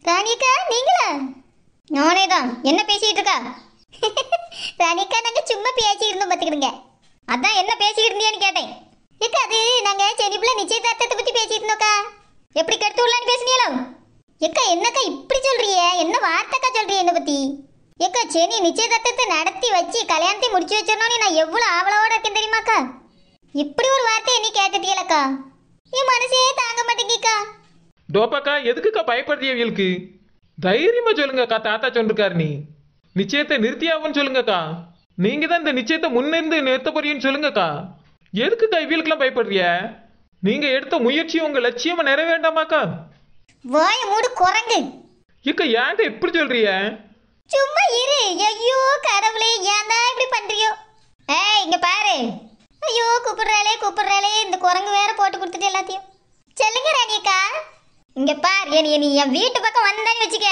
ராணிக்கா நீங்களா நானே தான் என்ன பேசிக்கிட்டு இருக்கா ராணிக்கா நாங்க சும்மா பேசிக்கிட்டு இருந்தோம் பார்த்துக்கிடுங்க அதான் என்ன பேசிக்கிட்டு இருந்தியான்னு கேட்டேன் ஏக்கா அது நாங்க செடிப்புல நிச்சயதார்த்தத்தை பத்தி பேசிட்டு இருந்தோக்கா எப்படி கெடுத்து விடலான்னு பேசுனீங்களோ ஏக்கா என்னக்கா இப்படி சொல்றிய என்ன வார்த்தைக்கா சொல்றிய என்ன பத்தி ஏக்கா செனி நிச்சயதார்த்தத்தை நடத்தி வச்சு கல்யாணத்தை முடிச்சு வச்சிடணும்னு நான் எவ்வளவு ஆவலோட இருக்கேன் தெரியுமாக்கா இப்படி ஒரு வார்த்தை நீ கேட்டுட்டீங்களக்கா என் மனசே தாங்க மாட்டேங்கிக்கா டோப்பாக்கா எதுக்குக்கா பயப்படுறியவியலுக்கு தைரியமா சொல்லுங்கக்கா தாத்தா சொல்லிருக்காரு நீ நிச்சயத்தை நிறுத்தியாகும்னு சொல்லுங்கக்கா நீங்க தான் இந்த நிச்சயத்தை முன்னிருந்து நிறுத்த போறீங்கன்னு சொல்லுங்கக்கா எதுக்குக்கா இவியலுக்குலாம் பயப்படுறிய நீங்க எடுத்த முயற்சி உங்க லட்சியமா நிறைவேண்டாமாக்கா வாய மூடு குரங்கு இக்கா ஏன்க்கா இப்படி சொல்றிய சும்மா இரு ஐயோ கடவுளே ஏன் தான் இப்படி பண்றியோ ஏய் இங்க பாரு ஐயோ கூப்பிடுறாளே கூப்பிடுறாளே இந்த குரங்கு வேற போட்டு கொடுத்துட்டு எல்லாத்தையும் சொல்லுங்க ராணியக்கா இங்க பார் என் நீ என் வீட்டு பக்கம் வந்தான்னு வச்சுக்க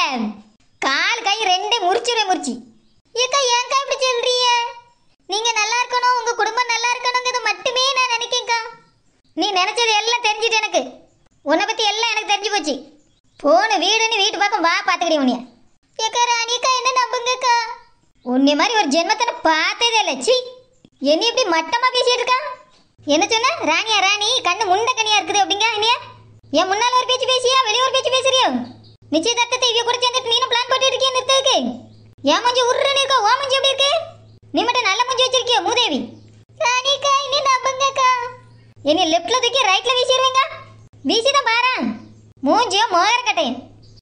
கால் கை ரெண்டே முறிச்சிருவேன் முறிச்சு ஏக்கா ஏன்க்கா இப்படி சொல்றிய நீங்க நல்லா இருக்கணும் உங்க குடும்பம் நல்லா இருக்கணுங்கிறது மட்டுமே நான் நினைக்கேன்க்கா நீ நினைச்சது எல்லாம் தெரிஞ்சுது எனக்கு உன்னை பத்தி எல்லாம் எனக்கு தெரிஞ்சு போச்சு போன வீடுன்னு வீட்டு பக்கம் வா பாத்துக்கிறேன் உன்னைய ஏக்கா ராணிக்கா என்ன நம்புங்கக்கா உன்னை மாதிரி ஒரு ஜென்மத்தை நான் பார்த்ததே இல்லை சி என்ன இப்படி மட்டமா பேசிட்டு இருக்கா என்ன சொன்ன ராணியா ராணி கண்ணு முண்ட கனியா இருக்குது அப்படிங்க என்னையா என் முன்னால ஒரு பேச்சு பேசியா வெளிய ஒரு பேச்சு பேசுறியோ நிச்சயதார்த்தத்தை இவ கூட சேர்ந்துட்டு நீனும் பிளான் போட்டு இருக்கியா நிறுத்ததுக்கு என் மஞ்சு உருன்னு இருக்கா ஓ மஞ்சு எப்படி இருக்கு நீ மட்டும் நல்ல மஞ்சு வச்சிருக்கியோ மூதேவி ராணிக்கா இனி நம்புங்கக்கா என்னை லெஃப்ட்ல தூக்கி ரைட்ல வீசிடுவீங்க வீசிதான் பாரு மூஞ்சியோ மோகர கட்டையும்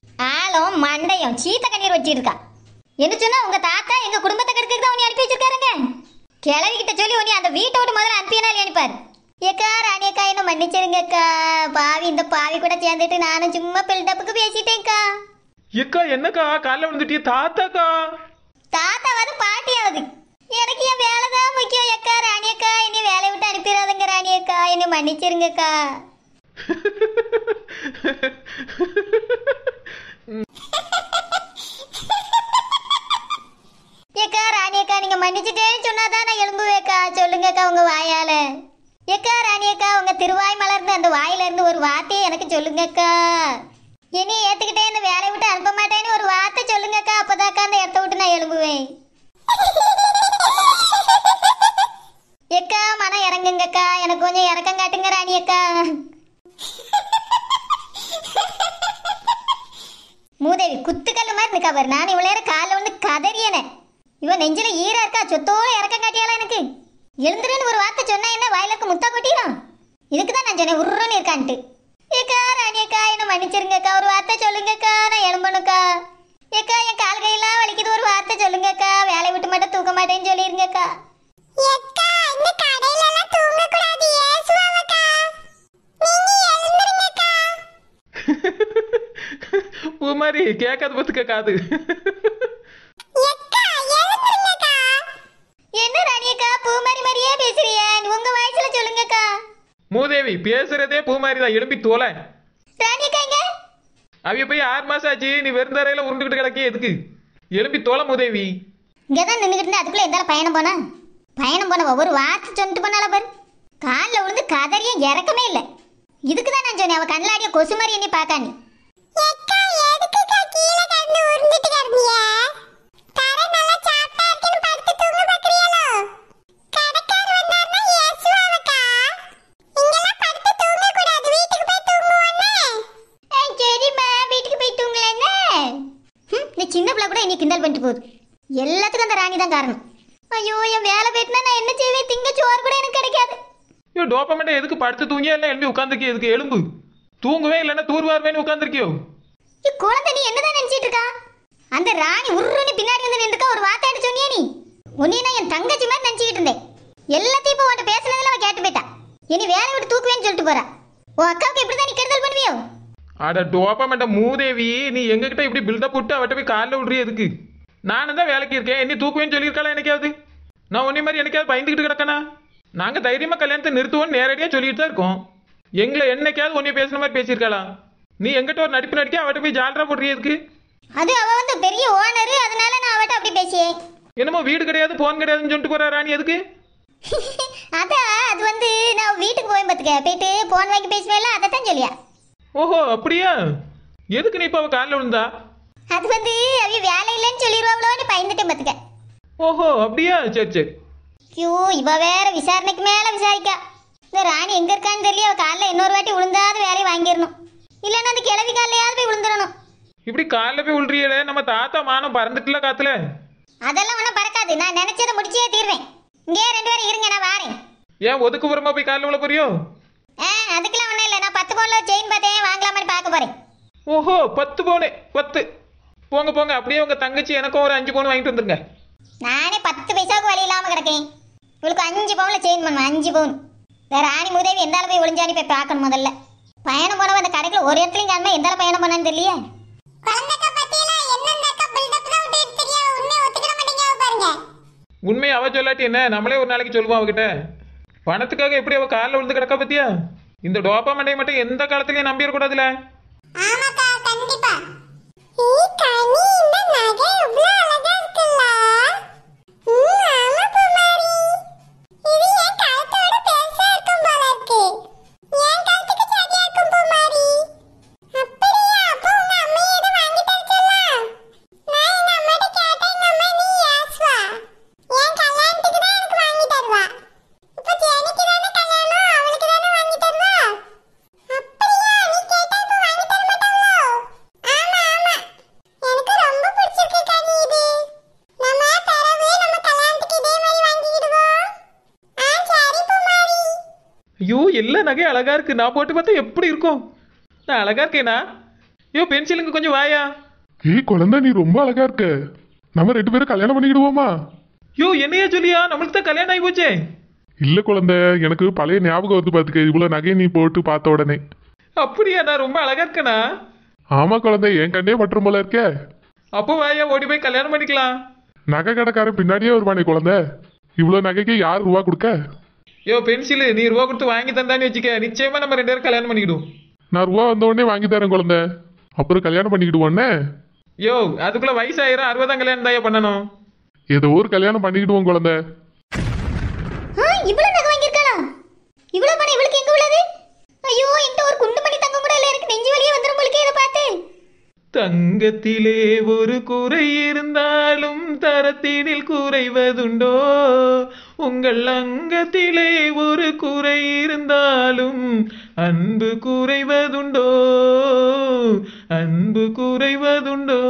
ஆளும் மண்டையும் சீத்த கண்ணீர் வச்சிருக்கா என்ன சொன்னா உங்க தாத்தா எங்க குடும்பத்தை கெடுக்கிறதுக்கு தான் உன்னை அனுப்பி வச்சிருக்காருங்க கிளவி கிட்ட சொல்லி உன்னை அந்த வீட்டை விட்டு முதல்ல அனுப்பியனா அனுப்பார் ஏக்கா ராணியக்கா என்ன மன்னிச்சிருங்கக்கா பாவி இந்த பாவி கூட சேர்ந்துட்டு நானும் சும்மா பில்டப்புக்கு பேசிட்டேன்க்கா இக்கா என்னக்கா காலைல விழுந்துட்டிய தாத்தாக்கா தாத்தாவது பாட்டியாவது எனக்கு என் வேலை தான் முக்கியம் ஏக்கா ராணியக்கா என்னை வேலையை விட்டு அனுப்பிடாதுங்க ராணியக்கா என்னை மன்னிச்சிருங்கக்கா ஏக்கா ராணியக்கா நீங்க மன்னிச்சுட்டேன்னு சொன்னாதான் நான் எழும்புவேக்கா சொல்லுங்கக்கா உங்க வாயால ஏக்கா ராணியக்கா உங்க திருவாய் மலர்ந்து அந்த வாயில இருந்து ஒரு வார்த்தையை எனக்கு சொல்லுங்கக்கா இனி ஏத்துக்கிட்டே இந்த வேலையை விட்டு அனுப்ப மாட்டேன்னு ஒரு வார்த்தை சொல்லுங்கக்கா அப்பதாக்கா அந்த இடத்த விட்டு நான் எழும்புவேன் ஏக்கா மனம் இறங்குங்கக்கா எனக்கு கொஞ்சம் இறக்கம் காட்டுங்க ராணியக்கா மூதேவி குத்துக்கல்லு மாதிரி இருக்கா பாரு நான் இவ்வளோ நேரம் காலைல வந்து கதறியனே இவன் நெஞ்சில ஈரா இருக்கா சொத்தோட இறக்கம் காட்டியாலா எனக்கு எழுந்துருன்னு ஒரு வார்த்தை சொன்னா என்ன வாயிலுக்கு முத்தா கொட்டிடும் இதுக்கு தான் நான் சொன்னேன் உருன்னு இருக்கான்ட்டு ஏக்கா ராணியக்கா என்ன மன்னிச்சிருங்கக்கா ஒரு வார்த்தை சொல்லுங்கக்கா நான் எழும்பணுக்கா ஏக்கா என் கால் கையெல்லாம் வலிக்குது ஒரு வார்த்தை சொல்லுங்கக்கா வேலையை விட்டு மட்டும் தூக்க மாட்டேன்னு சொல்லிருங்கக்கா எக்கா இந்த கடையில எல்லாம் தூங்க கூடாது ஏசுவாங்கக்கா நீங்க எழுந்துருங்கக்கா பூமாரி கேட்காத பத்துக்க காது எக்கா எழுந்துருங்கக்கா என்ன ராணியக்கா பூ மாதிரி மாதிரியே பேசுறிய உங்க வாய்ஸ்ல சொல்லுங்கக்கா மூதேவி பேசுறதே பூமாரி தான் எழுப்பி தோலை ராணியக்கா இங்க அவிய போய் ஆறு மாசம் ஆச்சு நீ வெறுந்தரையில உருண்டுகிட்டு கிடக்கே எதுக்கு எழுப்பி தோலை மூதேவி இங்கே தான் நின்றுக்கிட்டு இருந்தா அதுக்குள்ள எந்தாலும் பயணம் போனா பயணம் போன ஒவ்வொரு வார்த்தை சொல்லிட்டு போனால பாரு காலில் விழுந்து கதறிய இறக்கமே இல்லை இதுக்கு தான் நான் சொன்னேன் அவ கண்ணில் ஆடிய கொசு மாதிரி என்னை பார்க்கானி எக்கா எதுக்குக்கா கீழே கிடந்து உருண்டுட்டு கிடந்தீங்க தரை நல்லா சாப்பிட்டா இருக்குன்னு படுத்து தூங்க பாக்குறீங்களோ கடைக்கார் வந்தாருன்னா ஏசுவாங்கக்கா இங்கெல்லாம் படுத்து தூங்க கூடாது வீட்டுக்கு போய் தூங்குவோன்னே சரிம்மா வீட்டுக்கு போய் தூங்கலன்னு இந்த சின்ன பிள்ளை கூட இன்னைக்கு கிண்டல் பண்ணிட்டு போகுது எல்லாத்துக்கும் அந்த ராணி தான் காரணம் ஐயோ என் வேலை போயிட்டுனா நான் என்ன செய்வேன் திங்க சோறு கூட எனக்கு கிடைக்காது ஐயோ டோப்பமெண்ட்டை எதுக்கு படுத்து தூங்கியா இல்லை எழுப்பி உட்காந்துருக்கிய எதுக்கு எலும்பு தூங்குவே இல்லைன்னா தூர்வாருவேன்னு உட்காந்துருக்கியோ இ, குழந்தை நீ என்னதான் நினைச்சிட்டு இருக்கா அந்த ராணி உருன்னு பின்னாடி வந்து நின்றுக்கா ஒரு வார்த்தை எடுத்து சொன்னியே நீ உன்னைய நான் என் தங்கச்சி மாதிரி நினைச்சுக்கிட்டு இருந்தேன் எல்லாத்தையும் இப்போ உன்ட்ட பேசுனதுல அவ கேட்டு போயிட்டா இனி வேலை விட்டு தூக்குவேன்னு சொல்லிட்டு போறா உன் அக்காவுக்கு இப்படி தான் நீ கெடுதல் பண்ணுவியோ அட டோப்பமெண்ட்ட மூதேவி நீ எங்ககிட்ட இப்படி பில்டப் போட்டு அவட்ட போய் காலில் விடுறிய எதுக்கு நானும் தான் வேலைக்கு இருக்கேன் என்ன தூக்குவேன்னு சொல்லியிருக்காளா எனக்காவது நான் உன்னை மாதிரி எனக்காவது பயந்துக்கிட்டு கிடக்கனா நாங்கள் தைரியமாக கல்யாணத்தை நிறுத்துவோம்னு நேரடியாக சொல்லிட்டு தான் இருக்கோம் எங்களை என்னைக்காவது உன்னை பேசுன மாதிரி பேசியிருக்காளா நீ எங்கிட்ட ஒரு நடிப்பு நடிக்க அவட்ட போய் ஜாலரா போடுறிய எதுக்கு அது அவ வந்து பெரிய ஓனர் அதனால நான் அவட்ட அப்படி பேசியேன் என்னமோ வீடு கிடையாது போன் கிடையாதுன்னு சொல்லிட்டு போறா ராணி எதுக்கு அதான் அது வந்து நான் வீட்டுக்கு போய் பார்த்துக்க போயிட்டு போன் வாங்கி பேசுவேன்ல அதை தான் சொல்லியா ஓஹோ அப்படியா எதுக்கு நீ இப்போ அவ காலில் விழுந்தா அது வந்து அவிய வேலை இல்லைன்னு சொல்லிடுவாங்களோன்னு பயந்துட்டேன் பார்த்துக்க ஓஹோ அப்படியா சரி சரி ஐயோ இவ வேற விசாரணைக்கு மேல விசாரிக்கா இந்த ராணி எங்க இருக்கான்னு தெரியல அவ காலில் இன்னொரு வாட்டி விழுந்தாது வேலையை வாங்கிடணும் இல்லைன்னா அந்த கிழவி காலையாவது போய் விழுந்துடணும் இப்படி காலில் போய் விழுறியலே நம்ம தாத்தா மானம் பறந்துட்டுல காத்துல அதெல்லாம் ஒன்றும் பறக்காது நான் நினைச்சதை முடிச்சே தீர்வேன் இங்கே ரெண்டு பேரும் இருங்க நான் வாரேன் ஏன் ஒதுக்குப்புறமா போய் காலில் விழ போறியோ ஆ அதுக்கெல்லாம் ஒன்றும் இல்லை நான் பத்து பவுனில் செயின் பார்த்தேன் வாங்கலாமான்னு பார்க்க போறேன் ஓஹோ பத்து பவுனு பத்து போங்க போங்க அப்படியே உங்க தங்கச்சி எனக்கும் ஒரு அஞ்சு பவுன் வாங்கிட்டு வந்துருங்க நானே பத்து பைசாவுக்கு வழி இல்லாமல் கிடக்கேன் இவளுக்கு அஞ்சு பவுனில் செயின் பண்ணுவேன் அஞ்சு பவுன் வேற ராணி மூதேவி எந்த அளவு போய் ஒளிஞ்சானி போய் பார்க்கணும் முதல்ல பயணம் போனவன் அந்த கடைக்குள்ள ஒரு இடத்துலையும் காணுமா எந்த அளவு பயணம் பண்ணான்னு தெரியல குழந்தைக்க பத்தியில என்னென்னக்க பில்டப் தான் விட்டு தெரியா உண்மையை ஒத்துக்கிட மாட்டேங்க பாருங்க உண்மையை அவ சொல்லாட்டி என்ன நம்மளே ஒரு நாளைக்கு சொல்லுவோம் அவகிட்ட பணத்துக்காக எப்படி அவ காலில் விழுந்து கிடக்கா பத்தியா இந்த டோப்பா மண்டையை மட்டும் எந்த காலத்துலயும் நம்பிடக்கூடாதுல ஆமாக்கா கண்டிப்பா ஏய் கனி இந்த நகை இவ்ளோ அழகா இருக்குல்ல ம் ஆமா பூமாரி இது என் கழுத்தோட பெருசா இருக்கும் போல இருக்கு என் கழுத்துக்கு சரியா இருக்கும் பூமாரி அப்படியா அப்போ உங்க அம்மா இதை வாங்கி தர சொல்லலாம் நான் எங்க அம்மாட்ட கேட்டேன் எங்க அம்மா நீ ஏசுவா என் கல்யாணத்துக்கு தான் எனக்கு வாங்கி தருவா இப்போ ஜெனிக்கு தானே கல்யாணம் அவளுக்கு தானே வாங்கி தருவா அப்படியா நீ கேட்டா இப்ப வாங்கி தர மாட்டாங்களோ ஆமா ஆமா எனக்கு ரொம்ப பிடிச்சிருக்கு கனி இது நம்ம பிறகு நம்ம கல்யாணத்துக்கு இதே மாதிரி வாங்கிக்கிடுவோம் ஆ சரி பூமாரி ஐயோ எல்லா நகையும் அழகா இருக்கு நான் போட்டு பார்த்தா எப்படி இருக்கும் நான் அழகா இருக்கேனா ஐயோ பென்சிலுங்க கொஞ்சம் வாயா ஏய் குழந்தை நீ ரொம்ப அழகா இருக்க நம்ம ரெண்டு பேரும் கல்யாணம் பண்ணிக்கிடுவோமா ஐயோ என்னையா சொல்லியா நம்மளுக்கு தான் கல்யாணம் ஆகி போச்சே இல்ல குழந்தை எனக்கு பழைய ஞாபகம் வந்து பாத்துக்க இவ்வளவு நகை நீ போட்டு பார்த்த உடனே அப்படியா நான் ரொம்ப அழகா இருக்கேனா ஆமா குழந்தை என் கண்ணே பற்றும் போல இருக்க அப்போ வாயா ஓடி போய் கல்யாணம் பண்ணிக்கலாம் நகை கடைக்காரன் பின்னாடியே வருவானே குழந்தை இவ்வளவு நகைக்கு யார் ரூபா கொடுக்க ஐயோ பென்சிலு நீ ரூபா கொடுத்து வாங்கி தந்தான்னு வச்சுக்க நிச்சயமா நம்ம ரெண்டு பேரும் கல்யாணம் பண்ணிக்கிடுவோம் நான் ரூபா வந்த உடனே வாங்கி தரேன் குழந்தை அப்புறம் கல்யாணம் பண்ணிக்கிடுவோன்னே யோ அதுக்குள்ள வயசாயிரம் அறுபதாம் கல்யாணம் தான் பண்ணணும் ஏதோ ஒரு கல்யாணம் பண்ணிக்கிடுவோம் குழந்தை ஆ இவ்வளவு நகை வாங்கியிருக்காளா இவ்வளவு பணம் இவளுக்கு எங்க உள்ளது ஐயோ என்கிட்ட ஒரு குண்டு மணி தங்கம் கூட இல்லை எனக்கு நெஞ்சு வலியே வந்துடும் போலுக்கே இதை பார்த்து தங்கத்திலே ஒரு குறை இருந்தாலும் தரத்தினில் குறைவதுண்டோ உங்கள் அங்கத்திலே ஒரு குறை இருந்தாலும் அன்பு குறைவதுண்டோ அன்பு குறைவதுண்டோ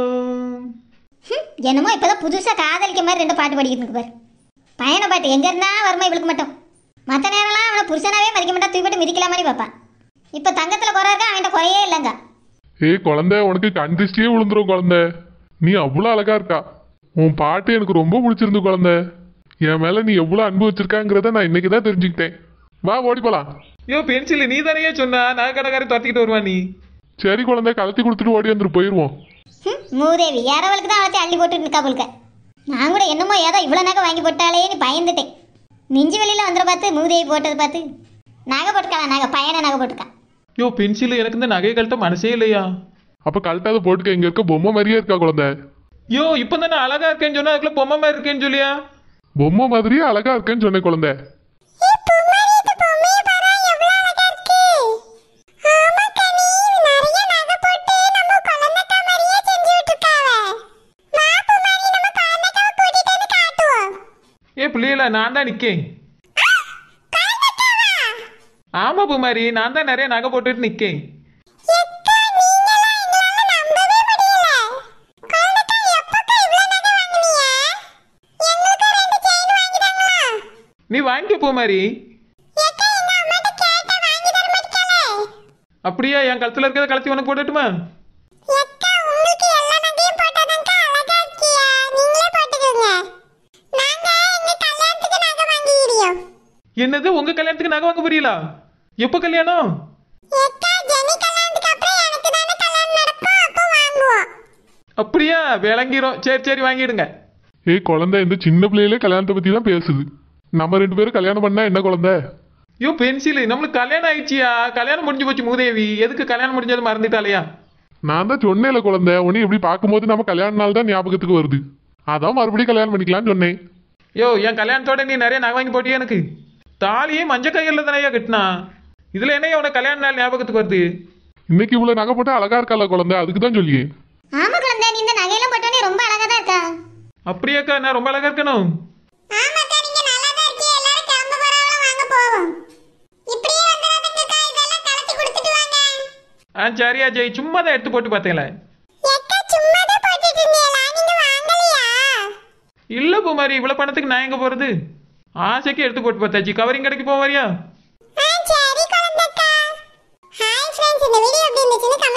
ஹம், என்னமோ இப்பதான் புதுசா காதலிக்க மாதிரி ரெண்டு பாட்டு பாடிக்கிட்டு இருக்கு பாரு பையனை பாட்டு எங்க இருந்தா வருமா இவளுக்கு மட்டும் மற்ற நேரம்லாம் அவனை புருஷனாவே மதிக்க மாட்டா தூக்கிட்டு மிதிக்கல மாதிரி பார்ப்பான் இப்போ தங்கத்துல குறை இருக்கா அவன்கிட்ட குறையே இல்லைங்க ஏய் குழந்தை உனக்கு கண் திருஷ்டியே விழுந்துரும் குழந்தை நீ அவ்வளோ அழகா இருக்கா உன் பாட்டு எனக்கு ரொம்ப பிடிச்சிருந்து குழந்தை என் மேல நீ எவ்வளோ அன்பு வச்சிருக்காங்கிறத நான் இன்னைக்கு தான் தெரிஞ்சுக்கிட்டேன் வா ஓடி போலாம் யோ பென்சில் நீ தானே சொன்னா நான் கடைக்காரி துரத்திக்கிட்டு வருவா நீ சரி குழந்தை கலத்தி கொடுத்துட்டு ஓடி வந்துட்டு போயிடுவோம் ஹம், மூதேவி யாரவளுக்கு தான் அவளத்தை அள்ளி போட்டு நிற்கா போலுக்க நான் கூட என்னமோ ஏதோ இவ்வளோ நகை வாங்கி போட்டாலேன்னு பயந்துட்டேன் நெஞ்சு வெளியில் வந்துட பார்த்து மூதேவி போட்டது பார்த்து நகை போட்டுக்கலாம் நகை பையனை நகை போட்டுக்கா யோ பென்சில் எனக்கு இந்த நகை கழட்ட மனசே இல்லையா அப்ப கழட்டாத போட்டுக்க இங்க இருக்க பொம்மை மாதிரியே இருக்கா குழந்தை யோ இப்போ தானே அழகா இருக்கேன்னு சொன்னா அதுக்குள்ள பொம்மை மாதிரி இருக்கேன்னு சொல்லியா பொம்மை மாதிரியே அழகா இருக்கேன்னு சொன்னேன் குழந்தை ஏய் பூமாரி இந்த பொம்மைய பாரு எவ்வளவு அழகா இருக்கு ஆமா கனி நிறைய நகை போட்டு நம்ம குழந்தைக்கா மாதிரியே செஞ்சு விட்டுருக்காவ வா பூமாரி நம்ம குழந்தைக்காவை கூட்டிட்டு வந்து காட்டுவோம் ஏ பிள்ளைகளா நான் தான் நிக்கேன் குழந்தைக்காவா ஆமா பூமாரி நான் தான் நிறைய நகை போட்டுட்டு நிக்கேன் எக்கா நீங்களாம் எங்களால நம்பவே முடியல குழந்தைக்கா எப்பக்கா இவ்வளவு நகை வாங்குனீங்க எங்களுக்கு ரெண்டு செயின் வாங்கி தாங்களா நீ வாங்கிக்க பூமாரி எக்கா எங்க அம்மாட்ட கேட்டா வாங்கி தர மாட்டீங்களே அப்படியா என் கழுத்துல இருக்கிறத கலத்தி உனக்கு போட்டுட்டுமா எக்கா உங்களுக்கு எல்லா நகையும் போட்டாதான்க்கா அழகா இருக்கியா நீங்களே போட்டுக்கோங்க நாங்க எங்க கல்யாணத்துக்கு நகை வாங்கிக்கிறோம் என்னது உங்க கல்யாணத்துக்கு நகை வாங்க புரியலா எப்போ கல்யாணம் எக்கா ஜெனி கல்யாணத்துக்கு அப்புறம் எனக்கு தானே கல்யாணம் நடக்கும் அப்போ வாங்குவோம் அப்படியா விளங்கிரும் சரி சரி வாங்கிடுங்க ஏய் குழந்தை இந்த சின்ன பிள்ளையிலே கல்யாணத்தை பத்தி தான் பேசுது நம்ம ரெண்டு பேரும் கல்யாணம் பண்ணா என்ன குழந்தை ஐயோ பென்சில் நம்மளுக்கு கல்யாணம் ஆயிடுச்சியா கல்யாணம் முடிஞ்சு போச்சு மூதேவி எதுக்கு கல்யாணம் முடிஞ்சது மறந்துட்டாலையா நான் தான் சொன்னேன்ல குழந்தை உன்னை இப்படி பார்க்கும்போது நம்ம கல்யாண நாள் தான் ஞாபகத்துக்கு வருது அதான் மறுபடியும் கல்யாணம் பண்ணிக்கலாம்னு சொன்னேன் யோ என் கல்யாணத்தோட நீ நிறைய நகை வாங்கி போட்டியா எனக்கு தாலியே மஞ்ச கையில் தானேயா கட்டினா இதுல என்னையா உனக்கு கல்யாண நாள் ஞாபகத்துக்கு வருது இன்னைக்கு இவ்வளவு நகை போட்டா அழகா இருக்கல குழந்தை அதுக்கு தான் சொல்லியே ஆமா குழந்தை நீ இந்த நகையெல்லாம் போட்டோன்னே ரொம்ப அழகா தான் இருக்கா அப்படியாக்கா நான் ரொம்ப அழகா இருக்கணும் ஆமாக்கா நீங்க நல்லா தான் இருக்கீங்க எல்லாரும் கிளம்ப போறாங்களா வாங்க போவோம் இப்படியே வந்துடாதீங்கக்கா இதெல்லாம் கலட்டி கொடுத்துட்டு வாங்க ஆ சரியா ஜெய் சும்மா தான் எடுத்து போட்டு பார்த்தீங்களே எக்கா சும்மா தான் போட்டுட்டு இருந்தீங்களா நீங்க வாங்கலையா இல்ல பூமாரி இவ்வளவு பணத்துக்கு நான் எங்க போறது ஆசைக்கு எடுத்து போட்டு பார்த்தாச்சு கவரிங் கடைக்கு போவாரியா ஆ சரி குழந்தைக்கா ஹாய் ஃப்ரெண்ட்ஸ் இந்த வீடியோ எப்படி இருந்துச்சுன்னு